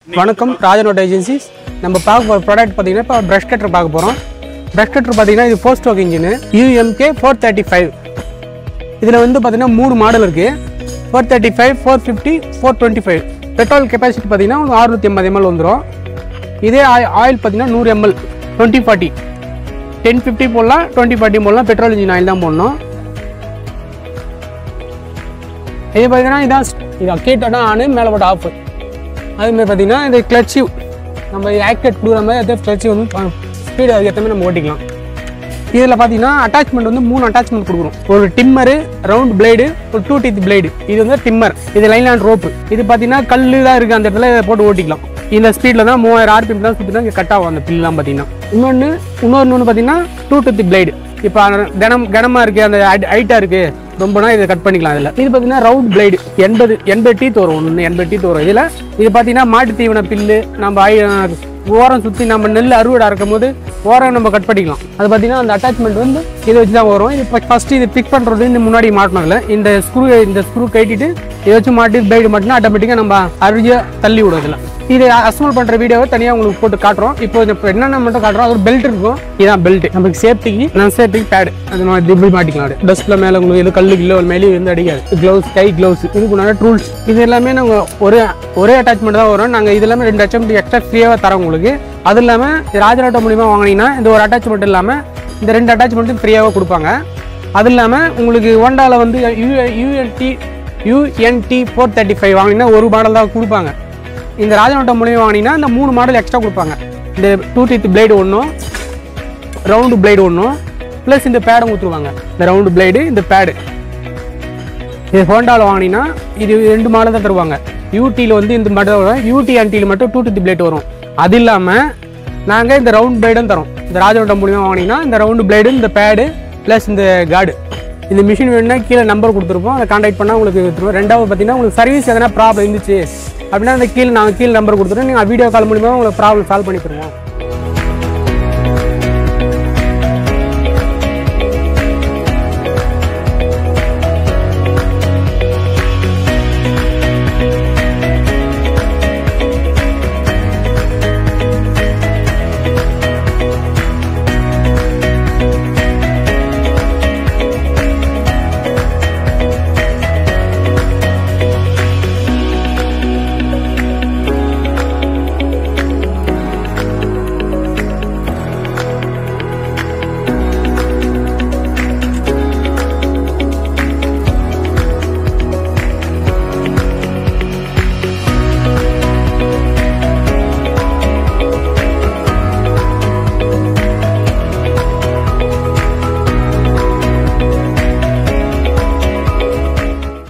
வணக்கம் ராஜனோட் ஏஜென்சிஸ் நம்ம பார்க்க போகிற ப்ராடக்ட் பார்த்தீங்கன்னா இப்போ ப்ரஷ் கட்டர் பார்க்க போகிறோம் ப்ரஷ் கட்டர் பார்த்தீங்கன்னா இது four stroke engine UMK four thirty five இதில் வந்து பார்த்தீங்கன்னா மூணு மாடல் இருக்குது four thirty five four fifty four twenty five petrol capacity பார்த்தீங்கன்னா உங்களுக்கு அறுநூற்றி ஐம்பது எம்எல் வந்துடும் இதே ஆயில் ஆயில் பார்த்தீங்கன்னா நூறு ML twenty forty ten fifty போடலாம் டுவெண்ட்டி ஃபார்ட்டி போடலாம் பெட்ரோல் இன்ஜின் ஆயில் தான் போடணும் இது பார்த்தீங்கன்னா இதான் இது கேட்டோன்னா ஆனு மேலே போட்ட ஆஃப் அதுமாதிரி பார்த்தீங்கன்னா இது கிளட்சி நம்ம ஆக்டட் கொடுக்குற மாதிரி அதே கிளட்சி வந்து ஸ்பீடு அதுக்கேற்ற மாதிரி நம்ம ஓட்டிக்கலாம் இதில் பார்த்தீங்கன்னா அட்டாச்மெண்ட் வந்து மூணு அட்டாச்மெண்ட் கொடுக்குறோம் ஒரு டிம்மரு ரவுண்ட் பிளேடு ஒரு டூ டீத் பிளேடு இது வந்து டிம்மர் இது லைன் அண்ட் ரோப்பு இது பார்த்தீங்கன்னா கல் தான் இருக்குது அந்த இடத்துல இதை போட்டு ஓட்டிக்கலாம் இந்த ஸ்பீடில் தான் மூவாயிரம் ஆர்பிஎம் தான் சுற்றி தான் இங்கே கட் ஆகும் அந்த பில்லாம் பார்த்தீங்கன்னா இன்னொன்று இன்னொன்று ஒன்று பார்த்தீங்கன்னா டூ டூத் பிளேடு இப்போ கனம் கனமாக இருக்குது அந்த ஹைட்டாக இருக்குது ரொம்பனா இதை கட் பண்ணிக்கலாம் இதில் இது பார்த்தீங்கன்னா ரவுண்ட் பிளேடு எண்பது எண்பது டீத் வரும் ஒன்று எண்பது டீத் வரும் இதில் இது பார்த்தீங்கன்னா மாட்டு தீவன பில்லு நம்ம ஐ- ஓரம் சுற்றி நம்ம நெல் அறுவடை அறுக்கும் போது ஓரம் நம்ம கட் பண்ணிக்கலாம் அது பார்த்தீங்கன்னா அந்த அட்டாச்மெண்ட் வந்து இதை வச்சு தான் வரும் இது ஃபஸ்ட்டு இது பிக் பண்ணுறது இந்த முன்னாடி மாட்டினதில்ல இந்த ஸ்க்ரூ இந்த ஸ்க்ரூ கட்டிட்டு இதை வச்சு மாட்டி பிளேடு மாட்டினா ஆட்டோமேட்டிக்காக நம்ம அருகிய தள்ளி விடும் இதில் இது அசம்பிள் பண்ணுற வீடியோவை தனியாக உங்களுக்கு போட்டு காட்டுறோம் இப்போ இந்த இப்போ என்னென்ன மட்டும் காட்டுறோம் அது ஒரு பெல்ட் இருக்கும் இதுதான் பெல்ட் நமக்கு சேஃப்டிக்கு நான் சேஃப்டிக்கு பேடு அது நம்ம இப்படி மாட்டிக்கலாம் டஸ்ட்ல மேலே உங்களுக்கு எது கல்லு கிலோ மேலே வந்து அடிக்காது க்ளவுஸ் கை க்ளவுஸ் இதுக்குண்டான டூல்ஸ் இது எல்லாமே நாங்கள் ஒரே ஒரே அட்டாச்மெண்ட் தான் வரும் நாங்கள் இது எல்லாமே ரெண்டு அட்டாச்மெண்ட் எக்ஸ்ட்ரா ஃப்ரீயாக தரோம் உங்களுக்கு அது இல்லாமல் ராஜராட்டோ மூலியமாக வாங்கினீங்கன்னா இந்த ஒரு அட்டாச்மெண்ட் இல்லாமல் இந்த ரெண்டு அட்டாச்மெண்ட்டும் ஃப்ரீயாக கொடுப்பாங்க அது இல்லாமல் உங்களுக்கு ஹோண்டாவில் வந்து U UNT UNT four thirty five வாங்கினீங்கன்னா ஒரு மாடல் தான் கொடுப்பாங்க இந்த ராஜநாட்டம் மூலியம் வாங்கினீங்கன்னா இந்த மூணு மாடல் எக்ஸ்ட்ரா கொடுப்பாங்க இந்த டூ டீத் பிளேடு ஒன்றும் ரவுண்டு பிளேடு ஒன்றும் ப்ளஸ் இந்த பேடும் கொடுத்துருவாங்க இந்த ரவுண்டு பிளேடு இந்த பேடு இது ஹோண்டாவில் வாங்கினீங்கன்னா இது ரெண்டு மாடல் தான் தருவாங்க யூடியில் வந்து இந்த மாடல் வரும் யூடி ஆன்டியில் மட்டும் டூ டூத் பிளேட் வரும் அது இல்லாமல் நாங்கள் இந்த ரவுண்ட் பிளேடும் தரோம் இந்த ராஜவட்டம் மூலியமாக வாங்கினீங்கன்னா இந்த ரவுண்டு பிளேடு இந்த பேடு ப்ளஸ் இந்த கார்டு இந்த மிஷின் வேணும்னா கீழே நம்பர் கொடுத்துருப்போம் அதை கான்டாக்ட் பண்ணால் உங்களுக்கு கொடுத்துருவோம் ரெண்டாவது பார்த்தீங்கன்னா உங்களுக்கு சர்வீஸ் எதனா ப்ராப்ளம் இருந்துச்சு அப்படின்னா அந்த கீழே நாங்கள் கீழே நம்பர் கொடுத்துருவோம் நீங்கள் வீடியோ கால் மூலியமாக உங்களுக்கு ப்ராப்ளம் சால்வ் பண்ணி தருவோம்